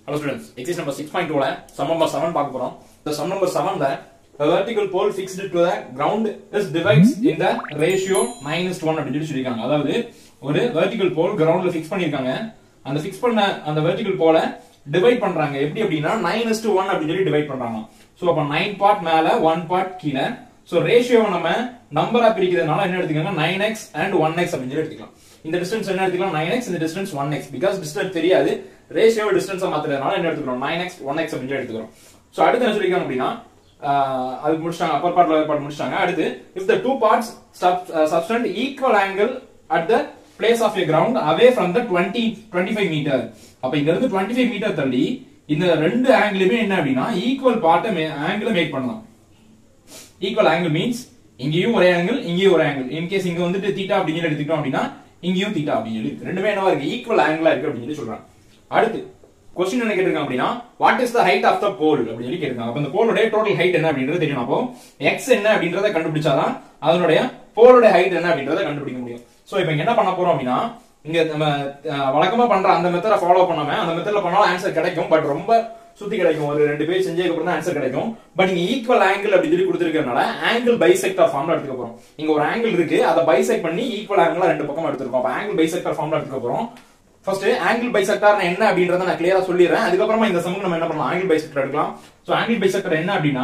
Hello students exercise number six point டூல sum number seven பார்க்க போறோம் இந்த சம் நம்பர் செவன்ல vertical pole fixed to the ground is divides in the ratio minus one அப்படின்னு சொல்லி சொல்லியிருக்காங்க அதாவது ஒரு வெர்டிகல் போல் கிரவுண்ட்ல ஃபிக்ஸ் பண்ணிருக்காங்க அந்த ஃபிக்ஸ் பண்ண அந்த வெர்டிகல் போல டிவைட் பண்றாங்க எப்படி அப்படின்னா நைன் இஸ் டு ஒன் அப்படின்னு சொல்லி டிவைட் பண்றாங்க சோ அப்ப நைன் பார்ட் மேல ஒன் பார்ட் கீழே சோ ரேஷியோவை நம்ம நம்பரா பிரிக்கிறதுனால என்ன எடுத்துக்கோங்க nine x and one x அப்படின்னு சொல்லி எடுத்துக்கலாம் இந்த டிஸ்டன்ஸ் என்ன எடுத்துக்கலாம் நைன் எக்ஸ் இந்த distance one x because distance தெரியாது ரேஷியோ டிஸ்டன்ஸா மாத்துறதுனால என்ன எடுத்துக்கிறோம் நைன் எக்ஸ் ஒன் எக்ஸ் அப்படின்னு சொல்லி எடுத்துக்கிறோம் சோ அடுத்து என்ன சொல்லிருக்காங்க அப்படின்னா ஆஹ், அதுக்கு முடிச்சிட்டாங்க அப்பர் பார்ட் லோயர் பார்ட் முடிச்சிட்டாங்க அடுத்து if the two parts subtend equal angle at the place of a ground away from the twenty twenty five metre அப்ப இங்க இருந்து டுவெண்ட்டி ஃபைவ் மீட்டர் தள்ளி இந்த ரெண்டு ஆங்கிளுமே என்ன அப்படின்னா ஈக்குவல் பார்ட்டை ஆங்கிள் மேக் பண்ணலாம் ஈக்குவல் ஆங்கிள் மீன்ஸ் இங்கேயும் ஒரே ஆங்கிள் இங்கேயும் ஒரு ஆங்கிள் இன்கேஸ் இங்க வந்துட்டு தீட்டா அப்படின்னு சொல்லி எடுத்துக்கிட்டோம் அப்படின்னா இங்கேயும் தீட்டா அப்படின்னு சொல்லி இருக்கு. ரெண்டுமே என்னவா இருக்கு ஈக்குவல் ஆங்கிளா இருக்கு அப்படின்னு சொல்லி சொல்றாங்க அடுத்து கொஸ்டின் என்ன கேட்டிருக்காங்க அப்படின்னா what is the height of the pole அப்படின்னு சொல்லி கேட்டிருக்காங்க அப்ப இந்த போலோட டோட்டல் ஹைட் என்ன அப்படின்றது தெரியும் அப்போ எக்ஸ் என்ன அப்படின்றத கண்டுபிடிச்சாதான் அதனுடைய போலோட ஹைட் என்ன அப்படின்றத கண்டுபிடிக்க முடியும் சோ இப்போ இங்க என்ன பண்ண போறோம் அப்படின்னா இங்க நம்ம அஹ், வழக்கமா பண்ற அந்த மெத்தட ஃபாலோ பண்ணாம அந்த மெத்தட்ல பண்ணாலும் ஆன்சர் கிடைக்கும் பட் ரொம்ப சுத்தி கிடைக்கும் ஒரு ரெண்டு பேர் செஞ்சதுக்கு அப்புறம் தான் ஆன்சர் கிடைக்கும் பட் இங்க ஈக்குவல் ஆங்கிள் அப்படி சொல்லி கொடுத்துருக்கறனால ஆங்கிள் பைசெக்டர் ஃபார்ம்ல எடுத்துக்க போறோம் இங்க ஒரு ஆங்கிள் இருக்கு அதை பைசெக்ட் பண்ணி ஈக்குவல் ஆங்கிள் ரெண்டு பக்கம் எடுத்துருக்கோம் அப்ப ஆங்கிள் பைசெக்டர் ஃபார்ம்ல எடுத்துக்க போறோம் ஃபர்ஸ்ட் ஆங்கிள் பைசெக்டர் என்ன அப்படின்றத நான் கிளியரா சொல்லிடுறேன் அதுக்கப்புறமா இந்த சமூகம் நம்ம என்ன பண்ணலாம் ஆங்கிள் பைசெக்டர் எடுக்கலாம் சோ ஆங்கிள் பைசெக்டர் என்ன அப்படின்னா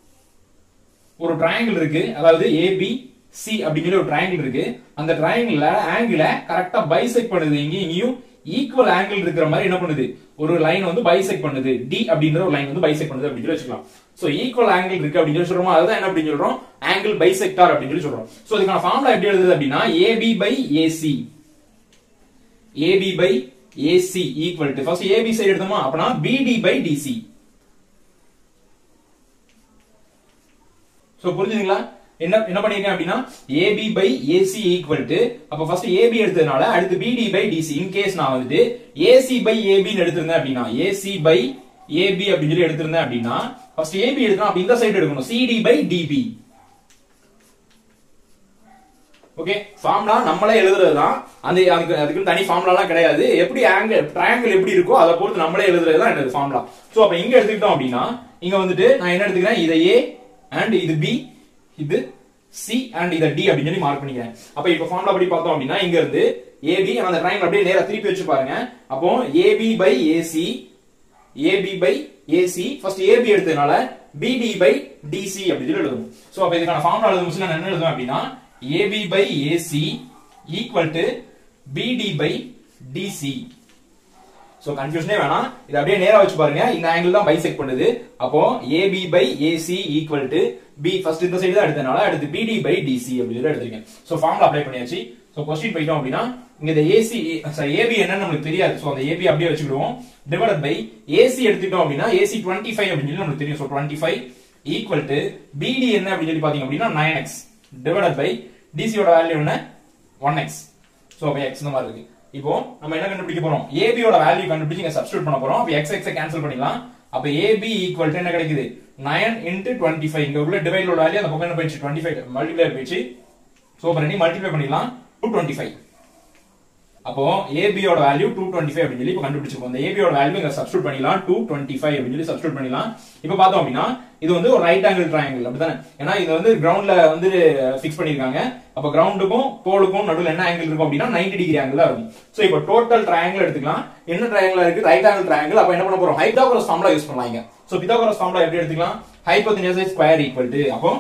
ஒரு ட்ரையாங்கிள் இருக்கு அதாவது ஏபி சி அப்படின்னு சொல்லி ஒரு ட்ரையாங்கிள் இருக்கு அந்த ட்ரையாங்கிள்ல ஆங்கிள கரெக்டா பைசெக்ட் பண்ணுது இங்கேயும் இங்கேயும் ஈக்குவல் ஆங்கிள் இருக்கிற மாதிரி என்ன பண்ணுது ஒரு லைன் வந்து பைசெக்ட் பண்ணுது டி அப்படின்ற ஒரு லைன் வந்து பைசெக்ட் பண்ணுது அப்படின்னு சொல்லி வச்சுக்கலாம் சோ ஈக்குவல் ஆங்கிள் இருக்கு அப்படின்னு சொல்லி சொல்றோம் அதுதான் என்ன அப்படின்னு சொல்றோம் ஆங்கிள் பைசெக்டார் அப்படின்னு சொல்லி சொல்றோம் சோ இதுக்கான ஃபார்முலா எப்படி எழுதுது அப்படின்னா AB by AC AB by AC equal to first AB side எடுத்தோமா அப்பனா பிடி பை டிசி சோ புரிஞ்சுதுங்களா என்ன என்ன பண்ணிருக்கேன் அப்படின்னா AB by AC equal to அப்ப ஃபர்ஸ்ட் ஏபி எடுத்ததுனால அடுத்து BD by DC in case நான் வந்துட்டு ஏசி பை ஏபின்னு எடுத்திருந்தேன் அப்படின்னா ஏசி பை ஏபி அப்படின்னு சொல்லி எடுத்திருந்தேன் அப்படின்னா ஃபர்ஸ்ட் ஏபி எடுக்கணும் அப்ப இந்த சைடு எடுக்கணும் CD by DB okay formula நம்மளே எழுதுறதுதான் அந்த அதுக்கு அதுக்கு தனி ஃபார்முலாலாம் கிடையாது எப்படி ஆங்கிள் ட்ரையாங்கிள் எப்படி இருக்கோ அதை பொறுத்து நம்மளே எழுதுறது தான் என்னது ஃபார்முலா சோ அப்ப இங்க எடுத்துக்கிட்டோம் அப்படின்னா இங்க வந்துட்டு நான் என்ன எடுத்துக்கிறேன் இதை ஏ அண்ட் இது பி இது சி அண்ட் இதை டி அப்படின்னு சொல்லி மார்க் பண்ணிக்கிறேன் அப்ப இப்ப ஃபார்முலா படி பார்த்தோம் அப்படின்னா இங்க இருந்து ஏபி அந்த ட்ரையாங்கிள் அப்படியே நேரா திருப்பி வச்சு பாருங்க அப்போ AB by AC AB by AC first AB எடுத்ததுனால பிடி பை டிசி அப்படின்னு சொல்லி எழுதணும் சோ அப்ப இதுக்கான ஃபார்முலா எழுதும் நான் என்ன எழுதுவேன் அப்படின்னா AB by AC equal to BD by DC so கன்ஃபியூஷனே வேணாம் இது அப்படியே நேரா வச்சு பாருங்க இந்த ஆங்கிள் தான் பைசெக்ட் பண்ணுது அப்போ AB by AC equal to B first இந்த சைடு தான் எடுத்தனால அடுத்து பிடி பை டிசி அப்படின்னு சொல்லி எடுத்திருக்கேன் சோ ஃபார்முலா அப்ளை பண்ணியாச்சு சோ கொஸ்டின் போயிட்டோம் அப்படின்னா இங்க இந்த ஏசி ஏபி என்னன்னு நமக்கு தெரியாது சோ அந்த ஏபி அப்படியே வச்சுக்கிடுவோம் டிவைடட் பை ஏசி எடுத்துட்டோம் அப்படின்னா ஏசி டுவெண்ட்டி ஃபைவ் அப்படின்னு சொல்லி நமக்கு தெரியும் so twenty five equal to BD என்ன அப்படின்னு சொல்லி பாத்தீங்க அப்படின்னா நைன் எக்ஸ் டிவைடட் பை டிசியோட வேல்யூ என்ன ஒன் எக்ஸ் சோ அப்ப எக்ஸ் இந்த மாதிரி இருக்கு இப்போ நம்ம என்ன கண்டுபிடிக்க போறோம் ஏபி யோட வேல்யூ கண்டுபிடிச்சு இங்க சப்ஸ்டியூட் பண்ண போறோம் அப்ப எக்ஸ் எக்ஸ் கேன்சல் பண்ணிக்கலாம் அப்ப ஏபி ஈக்குவல் டு என்ன கிடைக்குது நைன் இன்டு டுவெண்ட்டி ஃபைவ் இங்க உள்ள டிவைடோட வேல்யூ அந்த பக்கம் என்ன போயிடுச்சு டுவெண்ட்டி ஃபைவ் மல்டிப்ளை போயிடுச்சு சோ அப்ப ரெண்டையும் மல்டிப்ளை பண்ணிடலாம் டூ டுவெண்ட்டி ஃபைவ் அப்போ ஏபி யோட வேல்யூ டூ டுவெண்ட்டி ஃபைவ் அப்படின்னு சொல்லி இப்போ கண்டுபிடிச்சிருக்கோம் அந்த ஏபி யோட வேல்யூ இங்க சப்ஸ்டியூட் பண்ணிடலாம் டூ டுவெண்ட்டி ஃபைவ் அப்படின்னு சொல்லி சப்ஸ்டியூட் பண்ணிடலாம் இப்போ பார்த்தோம் அப்படின்னா இது வந்து ஒரு ரைட் ஆங்கிள் ட்ரையாங்கிள் அப்படிதானே ஏன்னா இது வந்து கிரவுண்ட்ல வந்து ஃபிக்ஸ் பண்ணிருக்காங்க அப்ப கிரவுண்டுக்கும் போலுக்கும் நடுவில் என்ன ஆங்கிள் இருக்கும் அப்படின்னா 90 டிகிரி ஆங்கிள் தான் இருக்கும் சோ இப்போ டோட்டல் ட்ரையாங்கிள் எடுத்துக்கலாம் என்ன ட்ரையாங்கிள் இருக்கு ரைட் ஆங்கிள் ட்ரையாங்கிள் அப்ப என்ன பண்ண போறோம் ஹைட்ராகோரஸ் ஃபார்முலா யூஸ் பண்ணலாம் இங்க சோ பிதாகோரஸ் ஃபார்முலா எப்படி எடுத்துக்கலாம் ஹைபோதெனியஸ் ஸ்கொயர் ஈக்குவல் டு அப்போ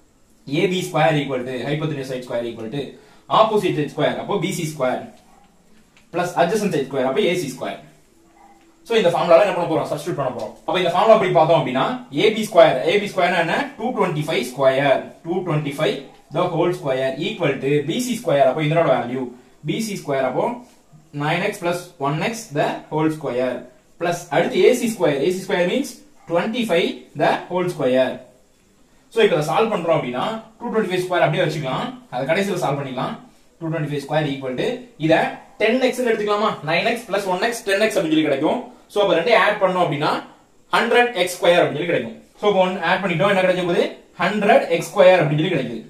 AB square equal to hypotenuse side square equal to opposite side square அப்போ BC square plus adjacent side square அப்போ ஏசி ஸ்கொயர் சோ இந்த ஃபார்முலால என்ன பண்ண போறோம் சப்ஸ்டியூட் பண்ண போறோம் அப்ப இந்த ஃபார்முலா எப்படி பார்த்தோம் அப்படின்னா ஏபி ஸ்கொயர் ஏபி ஸ்கொயர் என்ன 225 square 225 the whole square equal to BC square அப்போ இதனோட வேல்யூ பிசி ஸ்கொயர் அப்போ 9x plus 1x the whole square plus அடுத்து AC square AC square means 25 the whole square so இப்போ இதை solve பண்றோம் அப்படின்னா 225 square அப்படியே வச்சுக்கலாம் அதை கடைசியில் சால்வ் பண்ணிக்கலாம் 225 ஸ்கொயர் ஈக்குவல் டு இத 10x னு எடுத்துக்கலாமா 9x plus 1x 10x அப்படின்னு சொல்லி கிடைக்கும் சோ அப்ப ரெண்டையும் ஆட் பண்ணோம் அப்படின்னா 100x ஸ்கொயர் அப்படின்னு சொல்லி கிடைக்கும் சோ இப்போ ஆட் பண்ணிட்டோம் என்ன கிடைக்கும் போது 100x ஸ்கொயர் அப்படின்னு சொல்லி கிடைக்குது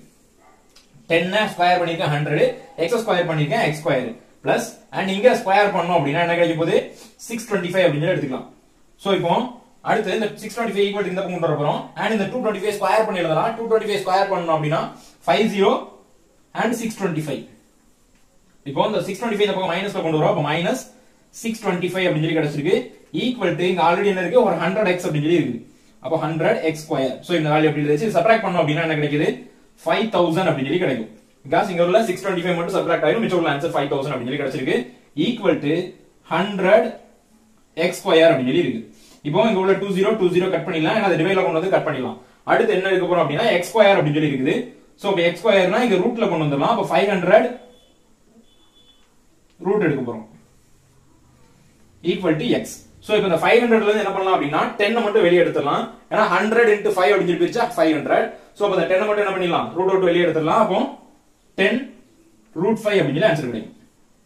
10 ஸ்கொயர் பண்ணிருக்கேன் 100 x ஸ்கொயர் பண்ணிருக்கேன் x ஸ்கொயர் பிளஸ் அண்ட் இங்க ஸ்கொயர் பண்ணோம் அப்படின்னா என்ன கிடைக்கும் போது 625 அப்படின்னு சொல்லி எடுத்துக்கலாம் சோ இப்போ அடுத்து இந்த சிக்ஸ் டுவெண்ட்டி ஃபைவ் ஈக்குவல் இந்த பக்கம் கொண்டு வர போறோம் அண்ட் இந்த டூ டுவெண்ட்டி ஃபைவ் ஸ்கொயர் பண்ணி எழுதலாம் டூ டுவெண்ட்டி ஃபைவ் ஸ்கொயர் பண்ணணும் அப்படின்னா five zero and six twenty five இப்போ இந்த சிக்ஸ் டுவெண்ட்டி ஃபைவ் பக்கம் மைனஸ்ல கொண்டு வரோம் அப்போ மைனஸ் சிக்ஸ் டுவெண்ட்டி ஃபைவ் அப்படின்னு சொல்லி கிடைச்சிருக்கு ஈக்குவல் டு இங்க ஆல்ரெடி என்ன இருக்கு ஒரு ஹண்ட்ரட் எக்ஸ் அப்படின்னு சொல்லி இருக்கு அப்போ ஹண்ட்ரட் எக்ஸ் ஸ்கொயர் ஸோ இந்த வேல்யூ எப்படி இருந்துச்சு சப்ராக்ட் பண்ணோம் அப்படின்னா என்ன கிடைக்குது ஃபைவ் தௌசண்ட் அப்படின்னு சொல்லி கிடைக்கும் பிகாஸ் இங்க உள்ள சிக்ஸ் டுவெண்ட்டி ஃபைவ் மட்டும் சப்ராக்ட் ஆயிரும் மிச்சம் உள்ள ஆன்சர் ஃபைவ் தௌசண்ட் அப்படின்னு சொல்லி கிடைச்சிருக்கு equal to hundred x square அப்படின்னு சொல்லி இருக்கு இப்போ இங்க உள்ள two zero two zero cut பண்ணிடலாம் ஏன்னா டிவைல கொண்டு வந்து கட் பண்ணிடலாம் அடுத்து என்ன இருக்க போறோம் அப்படின்னா எக்ஸ் ஸ்கொயர் அப்படின்னு சொல்லி இருக்குது சோ இப்போ எக்ஸ் ஸ்கொயர்னா இங்க ரூட்ல கொண்டு வந்துடலாம் அப்போ ஃபைவ் ஹண்ட்ரட் ரூட் எடுக்க போறோம் ஈக்குவல் டு எக்ஸ் சோ இப்போ இந்த ஃபைவ் ஹண்ட்ரட்ல இருந்து என்ன பண்ணலாம் அப்படின்னா டென் மட்டும் வெளியே எடுத்துடலாம் ஏன்னா ஹண்ட்ரட் இன்ட்டு ஃபைவ் அப்படின்னு சொல்லி பிரிச்சா ஃபைவ் ஹண்ட்ரட் சோ அப்போ இந்த டென் மட்டும் என்ன பண்ணிடலாம் ரூட் அவுட் வெளியே எடுத்துடலாம் அப்போ டென் ரூட் ஃபைவ் அப்படின்னு சொல்லி ஆன்சர் கிடைக்கும்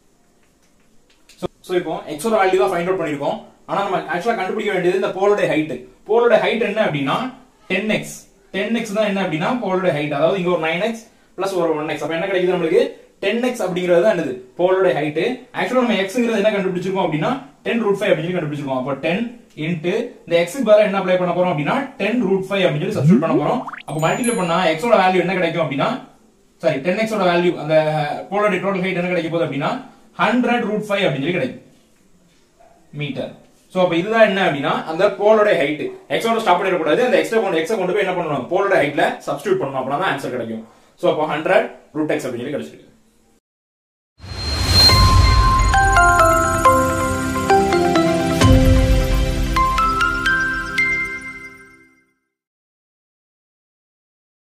சோ இப்போ எக்ஸோட வேல்யூ தான் ஃபைண்ட் அவுட் பண்ணிருக்கோம் ஆனா நம்ம ஆக்சுவலா கண்டுபிடிக்க வேண்டியது இந்த போலோட ஹைட் போலோட ஹைட் என்ன அப்படின்னா டென் எக்ஸ் டென் எக்ஸ் தான் என்ன அப்படின்னா போலோட ஹைட் அதாவது இங்க ஒரு நைன் எக்ஸ் பிளஸ் ஒரு ஒன் எக்ஸ் அப்ப என்ன கிடைக்குது நம்மளுக்கு டென் எக்ஸ் அப்படிங்கிறது தான் என்னது போலோட ஹைட் ஆக்சுவலா நம்ம எக்ஸ்ங்கிறது என்ன கண்டுபிடிச்சிருக்கோம் அப்படின்னா டென் ரூட் ஃபைவ் அப்படின்னு சொல்லி கண்டுபிடிச்சிருக்கோம் அப்போ டென் இன்ட்டு இந்த எக்ஸுக்கு பதிலா என்ன அப்ளை பண்ண போறோம் அப்படின்னா டென் ரூட் ஃபைவ் அப்படின்னு சொல்லி சப்ஸ்டியூட் பண்ண போறோம் அப்போ மல்டிப்ளை பண்ணா எக்ஸோட வேல்யூ என்ன கிடைக்கும் அப்படின்னா சாரி டென் எக்ஸோட வேல்யூ அந்த போலோட டோட்டல் ஹைட் என்ன கிடைக்க போகுது அப்படின்னா ஹண்ட்ரட் ரூட் ஃபைவ் அப்படின்னு சொல்லி கிடைக்கும் மீட்டர் சோ அப்ப இதுதான் என்ன அப்படின்னா அந்த போலோட ஹைட் எக்ஸோட ஸ்டாப் பண்ணிடக்கூடாது அந்த எக்ஸ்ட்ரா கொண்டு எக்ஸை கொண்டு போய் என்ன பண்ணணும் போலோட ஹைட்ல சப்ஸ்டியூட் பண்ணணும் அப்படின்னா ஆன்சர் கிடைக்கும் சோ அப்போ ஹண்ட்ரட் ரூட் எக்ஸ் அப்படின்னு சொல்லி கிடைச்சிருக்கு